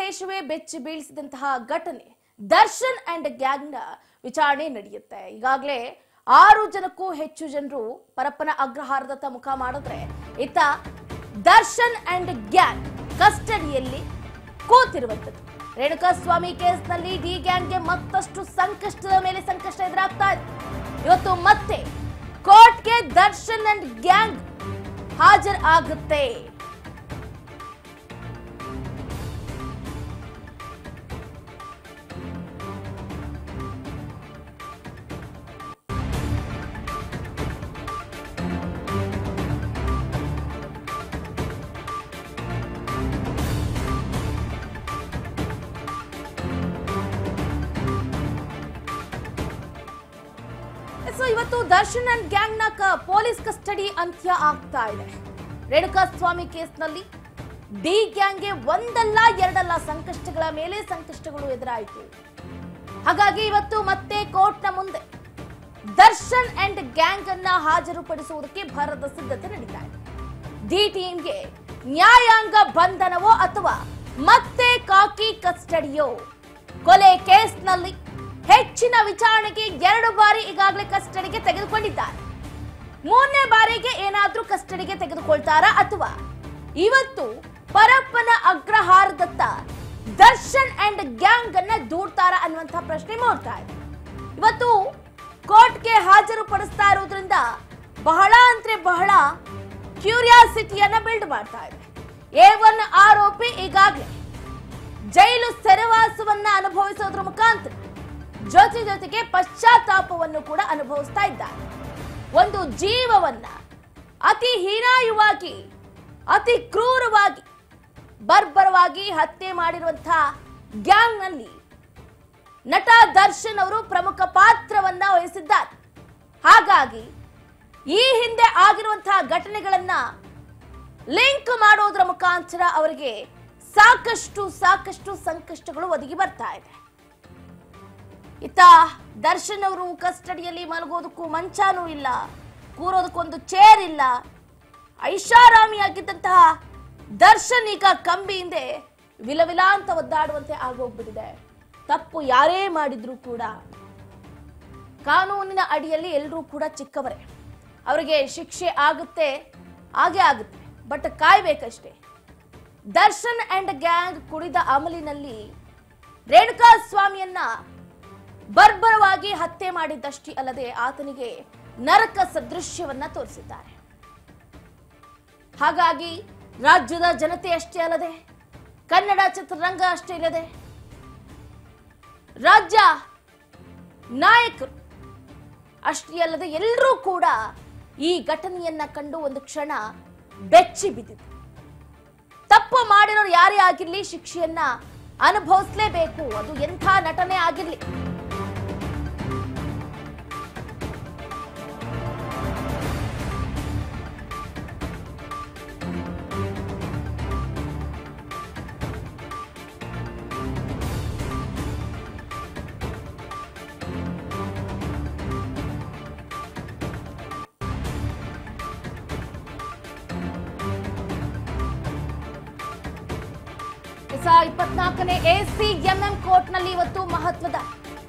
ದೇಶವೇ ಬೆಚ್ಚಿ ಬೀಳಿಸಿದಂತಹ ಘಟನೆ ದರ್ಶನ್ ಅಂಡ್ ಗ್ಯಾಂಗ್ನ ವಿಚಾರಣೆ ನಡೆಯುತ್ತೆ ಈಗಾಗಲೇ ಆರು ಜನಕ್ಕೂ ಹೆಚ್ಚು ಜನರು ಪರಪ್ಪನ ಅಗ್ರಹಾರದತ್ತ ಮುಖ ಮಾಡಿದ್ರೆ ಇತ್ತ ದರ್ಶನ್ ಅಂಡ್ ಗ್ಯಾಂಗ್ ಕಸ್ಟಡಿಯಲ್ಲಿ ಕೂತಿರುವಂತದ್ದು ರೇಣುಕಾಸ್ವಾಮಿ ಕೇಸ್ನಲ್ಲಿ ಡಿ ಗ್ಯಾಂಗ್ಗೆ ಮತ್ತಷ್ಟು ಸಂಕಷ್ಟದ ಮೇಲೆ ಸಂಕಷ್ಟ ಎದುರಾಗ್ತಾ ಇದೆ ಇವತ್ತು ಮತ್ತೆ ಕೋರ್ಟ್ಗೆ ದರ್ಶನ್ ಅಂಡ್ ಗ್ಯಾಂಗ್ ಹಾಜರ್ ಆಗುತ್ತೆ ಸೊ ಇವತ್ತು ದರ್ಶನ್ ಅಂಡ್ ಗ್ಯಾಂಗ್ ನ ಕ- ಪೊಲೀಸ್ ಕಸ್ಟಡಿ ಅಂತ್ಯ ಆಗ್ತಾ ಇದೆ ರೇಣುಕಾಸ್ವಾಮಿ ಕೇಸ್ನಲ್ಲಿ ಡಿ ಗ್ಯಾಂಗ್ಗೆ ಒಂದಲ್ಲ ಎರಡಲ್ಲ ಸಂಕಷ್ಟಗಳ ಮೇಲೆ ಸಂಕಷ್ಟಗಳು ಎದುರಾಯಿತು ಹಾಗಾಗಿ ಇವತ್ತು ಮತ್ತೆ ಕೋರ್ಟ್ನ ಮುಂದೆ ದರ್ಶನ್ ಅಂಡ್ ಗ್ಯಾಂಗ್ ಅನ್ನ ಹಾಜರುಪಡಿಸುವುದಕ್ಕೆ ಭರದ ಸಿದ್ಧತೆ ನಡೀತಾ ಇದೆ ಡಿ ಟೀಮ್ಗೆ ನ್ಯಾಯಾಂಗ ಬಂಧನವೋ ಅಥವಾ ಮತ್ತೆ ಕಾಕಿ ಕಸ್ಟಡಿಯೋ ಕೊಲೆ ಕೇಸ್ನಲ್ಲಿ ಹೆಚ್ಚಿನ ವಿಚಾರಣೆಗೆ ಎರಡು ಬಾರಿ ಈಗಾಗಲೇ ಕಸ್ಟಡಿಗೆ ತೆಗೆದುಕೊಂಡಿದ್ದಾರೆ ಮೂರನೇ ಬಾರಿಗೆ ಏನಾದ್ರೂ ಕಸ್ಟಡಿಗೆ ತೆಗೆದುಕೊಳ್ತಾರಾ ಅಥವಾ ಇವತ್ತು ಪರಪ್ಪನ ಅಗ್ರಹಾರದತ್ತ ದರ್ಶನ್ ಅಂಡ್ ಗ್ಯಾಂಗ್ ಅನ್ನ ದೂಡ್ತಾರಾ ಅನ್ನುವಂತಹ ಪ್ರಶ್ನೆ ಮೂಡ್ತಾ ಇದೆ ಇವತ್ತು ಕೋರ್ಟ್ಗೆ ಹಾಜರು ಪಡಿಸ್ತಾ ಇರೋದ್ರಿಂದ ಬಹಳ ಅಂದ್ರೆ ಬಹಳ ಕ್ಯೂರಿಯಾಸಿಟಿಯನ್ನ ಬಿಲ್ಡ್ ಮಾಡ್ತಾ ಇದೆ ಎ ಒನ್ ಆರೋಪಿ ಈಗಾಗಲೇ ಜೈಲು ಸೆರೆವಾಸವನ್ನ ಅನುಭವಿಸೋದ್ರ ಮುಖಾಂತರ ಜೊತೆ ಜೊತೆಗೆ ಪಶ್ಚಾತ್ತಾಪವನ್ನು ಕೂಡ ಅನುಭವಿಸ್ತಾ ಇದ್ದಾರೆ ಒಂದು ಜೀವವನ್ನ ಅತಿ ಹೀನಾಯುವಾಗಿ ಅತಿ ಕ್ರೂರವಾಗಿ ಬರ್ಬರವಾಗಿ ಹತ್ಯೆ ಮಾಡಿರುವಂತಹ ಗ್ಯಾಂಗ್ನಲ್ಲಿ ನಟ ದರ್ಶನ್ ಅವರು ಪ್ರಮುಖ ಪಾತ್ರವನ್ನ ವಹಿಸಿದ್ದಾರೆ ಹಾಗಾಗಿ ಈ ಹಿಂದೆ ಆಗಿರುವಂತಹ ಘಟನೆಗಳನ್ನ ಲಿಂಕ್ ಮಾಡೋದ್ರ ಮುಖಾಂತರ ಅವರಿಗೆ ಸಾಕಷ್ಟು ಸಾಕಷ್ಟು ಸಂಕಷ್ಟಗಳು ಒದಗಿ ಬರ್ತಾ ಇದೆ ಇತ್ತ ದರ್ಶನ್ ಅವರು ಕಸ್ಟಡಿಯಲ್ಲಿ ಮಲಗೋದಕ್ಕೂ ಮಂಚಾನೂ ಇಲ್ಲ ಕೂರೋದಕ್ಕೊಂದು ಚೇರ್ ಇಲ್ಲ ಐಷಾರಾಮಿಯಾಗಿದ್ದಂತಹ ದರ್ಶನ್ ಈಗ ಕಂಬಿ ಹಿಂದೆ ವಿಲವಿಲ ಅಂತ ಒದ್ದಾಡುವಂತೆ ಆಗೋಗ್ಬಿಟ್ಟಿದೆ ತಪ್ಪು ಯಾರೇ ಮಾಡಿದ್ರು ಕೂಡ ಕಾನೂನಿನ ಅಡಿಯಲ್ಲಿ ಎಲ್ಲರೂ ಕೂಡ ಚಿಕ್ಕವರೇ ಅವರಿಗೆ ಶಿಕ್ಷೆ ಆಗುತ್ತೆ ಹಾಗೆ ಆಗುತ್ತೆ ಬಟ್ ಕಾಯ್ಬೇಕಷ್ಟೇ ದರ್ಶನ್ ಅಂಡ್ ಗ್ಯಾಂಗ್ ಕುಡಿದ ಅಮಲಿನಲ್ಲಿ ರೇಣುಕಾ ಸ್ವಾಮಿಯನ್ನ ಬರ್ಬರವಾಗಿ ಹತ್ಯೆ ಮಾಡಿದ್ದಷ್ಟೇ ಅಲ್ಲದೆ ಆತನಿಗೆ ನರಕ ಸದೃಶ್ಯವನ್ನ ತೋರಿಸಿದ್ದಾರೆ ಹಾಗಾಗಿ ರಾಜ್ಯದ ಜನತೆ ಅಷ್ಟೇ ಅಲ್ಲದೆ ಕನ್ನಡ ಚಿತ್ರರಂಗ ಅಷ್ಟೇ ಇಲ್ಲದೆ ರಾಜ್ಯ ನಾಯಕರು ಅಷ್ಟೇ ಅಲ್ಲದೆ ಎಲ್ಲರೂ ಕೂಡ ಈ ಘಟನೆಯನ್ನ ಕಂಡು ಒಂದು ಕ್ಷಣ ಬೆಚ್ಚಿ ಬಿದ್ದಿದೆ ತಪ್ಪು ಮಾಡಿರೋರು ಯಾರೇ ಆಗಿರ್ಲಿ ಶಿಕ್ಷೆಯನ್ನ ಅನುಭವಿಸ್ಲೇಬೇಕು ಅದು ಎಂಥ ನಟನೆ ಆಗಿರ್ಲಿ ಸ ಇಪ್ಪತ್ನಾಲ್ಕನೇ ಎಸಿಎಂಎಂ ಕೋರ್ಟ್ನಲ್ಲಿ ಇವತ್ತು ಮಹತ್ವದ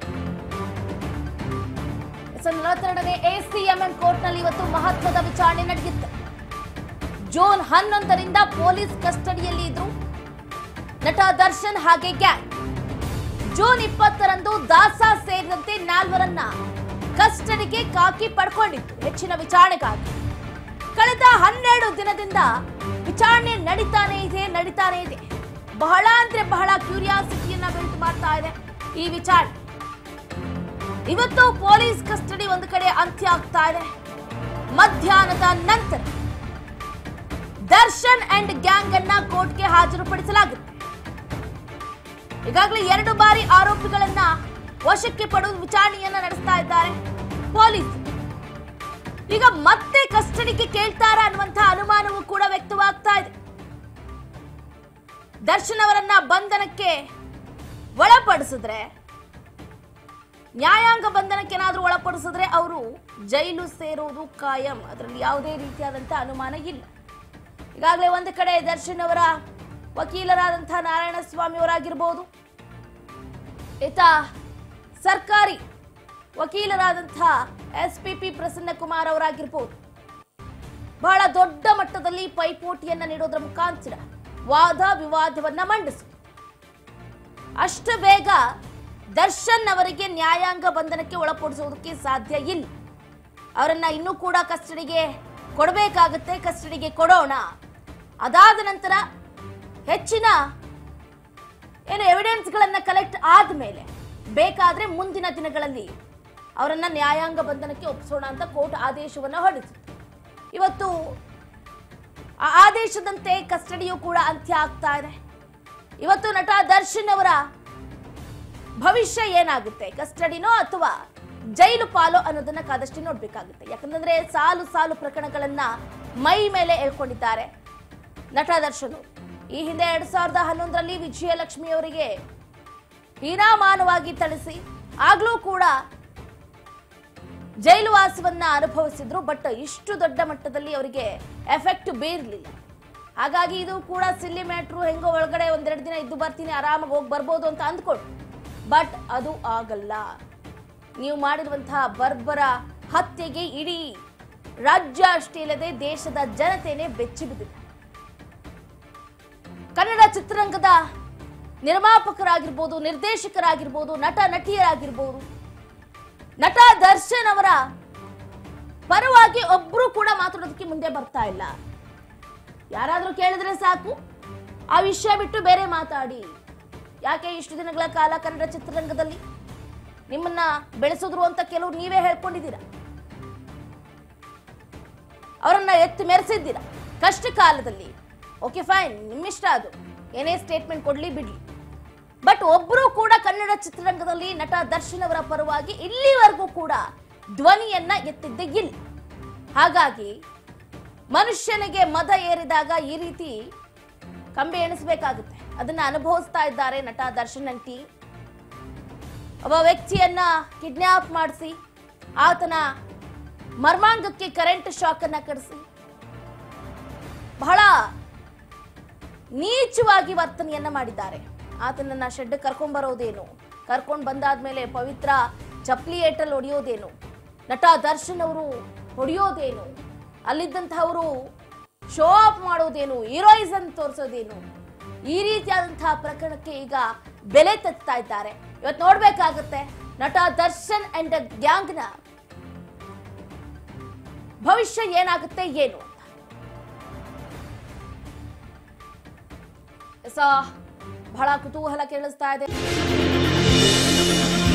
ಸ ನಲವತ್ತೆರಡನೇ ಎಸಿಎಂಎಂ ಕೋರ್ಟ್ನಲ್ಲಿ ಇವತ್ತು ಮಹತ್ವದ ವಿಚಾರಣೆ ನಡೆಯುತ್ತೆ ಜೂನ್ ಹನ್ನೊಂದರಿಂದ ಪೊಲೀಸ್ ಕಸ್ಟಡಿಯಲ್ಲಿ ಇದ್ರು ನಟ ದರ್ಶನ್ ಹಾಗೆ ಗ್ಯಾಂಗ್ ಜೂನ್ ಇಪ್ಪತ್ತರಂದು ದಾಸ ಸೇರಿದಂತೆ ನಾಲ್ವರನ್ನ ಕಸ್ಟಡಿಗೆ ಕಾಕಿ ಪಡ್ಕೊಂಡಿತ್ತು ಹೆಚ್ಚಿನ ವಿಚಾರಣೆಗಾಗಿ ಕಳೆದ ಹನ್ನೆರಡು ದಿನದಿಂದ ವಿಚಾರಣೆ ನಡೀತಾನೆ ಇದೆ ನಡೀತಾನೆ ಇದೆ ಬಹಳ ಅಂದ್ರೆ ಬಹಳ ಕ್ಯೂರಿಯಾಸಿಟಿಯನ್ನ ಬಿಲ್ಟ್ ಮಾಡ್ತಾ ಇದೆ ಈ ವಿಚಾರಣೆ ಇವತ್ತು ಪೊಲೀಸ್ ಕಸ್ಟಡಿ ಒಂದು ಕಡೆ ಅಂತ್ಯ ಆಗ್ತಾ ಇದೆ ಮಧ್ಯಾಹ್ನದ ನಂತರ ದರ್ಶನ್ ಅಂಡ್ ಗ್ಯಾಂಗ್ ಅನ್ನ ಕೋರ್ಟ್ಗೆ ಹಾಜರುಪಡಿಸಲಾಗುತ್ತೆ ಈಗಾಗಲೇ ಎರಡು ಬಾರಿ ಆರೋಪಿಗಳನ್ನ ವಶಕ್ಕೆ ಪಡೆದು ವಿಚಾರಣೆಯನ್ನ ನಡೆಸ್ತಾ ಇದ್ದಾರೆ ಪೊಲೀಸ್ ಈಗ ಮತ್ತೆ ಕಸ್ಟಡಿಗೆ ಕೇಳ್ತಾರ ಅನ್ನುವಂತಹ ಅನುಮಾನವೂ ಕೂಡ ವ್ಯಕ್ತವಾಗ್ತಾ ಇದೆ ದರ್ಶನ್ ಅವರನ್ನ ಬಂಧನಕ್ಕೆ ಒಳಪಡಿಸಿದ್ರೆ ನ್ಯಾಯಾಂಗ ಬಂಧನಕ್ಕೆ ಏನಾದ್ರೂ ಒಳಪಡಿಸಿದ್ರೆ ಅವರು ಜೈಲು ಸೇರೋದು ಕಾಯಂ ಅದರಲ್ಲಿ ಯಾವುದೇ ರೀತಿಯಾದಂತಹ ಅನುಮಾನ ಇಲ್ಲ ಈಗಾಗಲೇ ಒಂದು ಕಡೆ ದರ್ಶನ್ ಅವರ ವಕೀಲರಾದಂತಹ ನಾರಾಯಣಸ್ವಾಮಿ ಅವರಾಗಿರ್ಬೋದು ಈತ ಸರ್ಕಾರಿ ವಕೀಲರಾದಂತಹ S P P Prasanna Kumar ಅವರಾಗಿರ್ಬೋದು ಬಹಳ ದೊಡ್ಡ ಮಟ್ಟದಲ್ಲಿ ಪೈಪೋಟಿಯನ್ನ ನೀಡೋದ್ರ ಮುಖಾಂತರ ವಾದ ವಿವಾದವನ್ನ ಮಂಡಿಸು ಅಷ್ಟು ಬೇಗ ದರ್ಶನ್ ಅವರಿಗೆ ನ್ಯಾಯಾಂಗ ಬಂಧನಕ್ಕೆ ಒಳಪಡಿಸುವುದಕ್ಕೆ ಸಾಧ್ಯ ಇಲ್ಲ ಅವರನ್ನ ಇನ್ನೂ ಕೂಡ ಕಸ್ಟಡಿಗೆ ಕೊಡಬೇಕಾಗುತ್ತೆ ಕಸ್ಟಡಿಗೆ ಕೊಡೋಣ ಅದಾದ ನಂತರ ಹೆಚ್ಚಿನ ಏನು ಎವಿಡೆನ್ಸ್ಗಳನ್ನ ಕಲೆಕ್ಟ್ ಆದ್ಮೇಲೆ ಬೇಕಾದ್ರೆ ಮುಂದಿನ ದಿನಗಳಲ್ಲಿ ಅವರನ್ನ ನ್ಯಾಯಾಂಗ ಬಂಧನಕ್ಕೆ ಒಪ್ಪಿಸೋಣ ಅಂತ ಕೋರ್ಟ್ ಆದೇಶವನ್ನ ಹೊರಡಿಸಿತು ಇವತ್ತು ಆ ಆದೇಶದಂತೆ ಕಸ್ಟಡಿಯು ಕೂಡ ಅಂತ್ಯ ಆಗ್ತಾ ಇದೆ ಇವತ್ತು ನಟ ದರ್ಶನ್ ಅವರ ಭವಿಷ್ಯ ಏನಾಗುತ್ತೆ ಕಸ್ಟಡಿನೋ ಅಥವಾ ಜೈಲು ಪಾಲೋ ಅನ್ನೋದನ್ನ ಕಾದಷ್ಟೇ ನೋಡ್ಬೇಕಾಗುತ್ತೆ ಯಾಕಂತಂದ್ರೆ ಸಾಲು ಸಾಲು ಪ್ರಕರಣಗಳನ್ನ ಮೈ ಮೇಲೆ ಹೇಳ್ಕೊಂಡಿದ್ದಾರೆ ನಟ ದರ್ಶನ್ ಅವರು. ಈ ಹಿಂದೆ ಎರಡ್ ಸಾವಿರದ ಹನ್ನೊಂದರಲ್ಲಿ ವಿಜಯಲಕ್ಷ್ಮಿ ಅವರಿಗೆ ಹೀನಾಮಾನವಾಗಿ ಥಳಿಸಿ ಆಗ್ಲೂ ಕೂಡ ಜೈಲು ವಾಸವನ್ನ ಅನುಭವಿಸಿದ್ರು ಬಟ್ ಇಷ್ಟು ದೊಡ್ಡ ಮಟ್ಟದಲ್ಲಿ ಅವರಿಗೆ ಎಫೆಕ್ಟ್ ಬೀರ್ಲಿಲ್ಲ ಹಾಗಾಗಿ ಇದು ಕೂಡ ಸಿಲ್ಲಿ ಮ್ಯಾಟ್ರು ಹೆಂಗೋ ಒಳಗಡೆ ಒಂದೆರಡು ದಿನ ಇದ್ದು ಬರ್ತೀನಿ ಆರಾಮಾಗಿ ಹೋಗಿ ಬರ್ಬೋದು ಅಂತ ಅಂದ್ಕೊಂಡು ಬಟ್ ಅದು ಆಗಲ್ಲ ನೀವು ಮಾಡಿರುವಂತಹ ಬರ್ಬರ ಹತ್ಯೆಗೆ ಇಡೀ ರಾಜ್ಯ ಅಷ್ಟೇ ಇಲ್ಲದೆ ದೇಶದ ಜನತೆನೇ ಬೆಚ್ಚಿ ಬಿದ್ದಿದೆ ಕನ್ನಡ ಚಿತ್ರರಂಗದ ನಿರ್ಮಾಪಕರಾಗಿರ್ಬೋದು ನಿರ್ದೇಶಕರಾಗಿರ್ಬೋದು ನಟ ನಟಿಯರಾಗಿರ್ಬೋದು ನಟ ದರ್ಶನ್ ಅವರ ಪರವಾಗಿ ಒಬ್ರು ಕೂಡ ಮಾತಾಡೋದಕ್ಕೆ ಮುಂದೆ ಬರ್ತಾ ಇಲ್ಲ ಯಾರಾದ್ರೂ ಕೇಳಿದ್ರೆ ಸಾಕು ಆ ವಿಷಯ ಬಿಟ್ಟು ಬೇರೆ ಮಾತಾಡಿ ಯಾಕೆ ಇಷ್ಟು ದಿನಗಳ ಕಾಲ ಕನ್ನಡ ಚಿತ್ರರಂಗದಲ್ಲಿ ನಿಮ್ಮನ್ನ ಬೆಳೆಸಿದ್ರು ಅಂತ ಕೆಲವು ನೀವೇ ಹೇಳ್ಕೊಂಡಿದ್ದೀರಾ ಅವರನ್ನ ಎತ್ತಿ ಮೆರೆಸಿದ್ದೀರಾ ಕಷ್ಟ ಕಾಲದಲ್ಲಿ ಓಕೆ ಫೈನ್ ನಿಮ್ಮಿಷ್ಟ ಅದು ಏನೇ ಸ್ಟೇಟ್ಮೆಂಟ್ ಕೊಡ್ಲಿ ಬಿಡ್ಲಿ ಬಟ್ ಒಬ್ರು ಕೂಡ ಕನ್ನಡ ಚಿತ್ರರಂಗದಲ್ಲಿ ನಟ ದರ್ಶನ್ ಅವರ ಪರವಾಗಿ ಇಲ್ಲಿವರೆಗೂ ಕೂಡ ಧ್ವನಿಯನ್ನ ಎತ್ತಿದ್ದೇ ಇಲ್ಲ ಹಾಗಾಗಿ ಮನುಷ್ಯನಿಗೆ ಮದ ಏರಿದಾಗ ಈ ರೀತಿ ಕಂಬೆ ಎಣಿಸಬೇಕಾಗುತ್ತೆ ಅದನ್ನ ಅನುಭವಿಸ್ತಾ ಇದ್ದಾರೆ ನಟ ದರ್ಶನ್ ಅಂಟಿ ಒಬ್ಬ ವ್ಯಕ್ತಿಯನ್ನ ಕಿಡ್ನಾಪ್ ಮಾಡಿಸಿ ಆತನ ಮರ್ಮಾಂಗಕ್ಕೆ ಕರೆಂಟ್ ಶಾಕ್ ಅನ್ನ ಕಡಿಸಿ ಬಹಳ ನೀಚವಾಗಿ ವರ್ತನೆಯನ್ನ ಮಾಡಿದ್ದಾರೆ ಆತನನ್ನ ಶೆಡ್ ಕರ್ಕೊಂಡ್ ಬರೋದೇನು ಕರ್ಕೊಂಡ್ ಬಂದಾದ್ಮೇಲೆ ಪವಿತ್ರ ಚಪ್ಲಿ ಏಟಲ್ಲಿ ಹೊಡೆಯೋದೇನು ನಟ ದರ್ಶನ್ ಅವರು ಹೊಡೆಯೋದೇನು ಅಲ್ಲಿದ್ದಂಥವರು ಶೋ ಆಫ್ ಮಾಡೋದೇನು ಹೀರೋಯಿಸನ್ ತೋರಿಸೋದೇನು ಈ ರೀತಿಯಾದಂತಹ ಪ್ರಕರಣಕ್ಕೆ ಈಗ ಬೆಲೆ ತೆತ್ತಾ ಇದ್ದಾರೆ ಇವತ್ತು ನೋಡ್ಬೇಕಾಗತ್ತೆ ನಟ ದರ್ಶನ್ ಅಂಡ್ ಗ್ಯಾಂಗ್ನ ಭವಿಷ್ಯ ಏನಾಗುತ್ತೆ ಏನು ಅಂತ ಸ ಬಹಳ ಕುತೂಹಲ ಕೇಳಿಸ್ತಾ ಇದೆ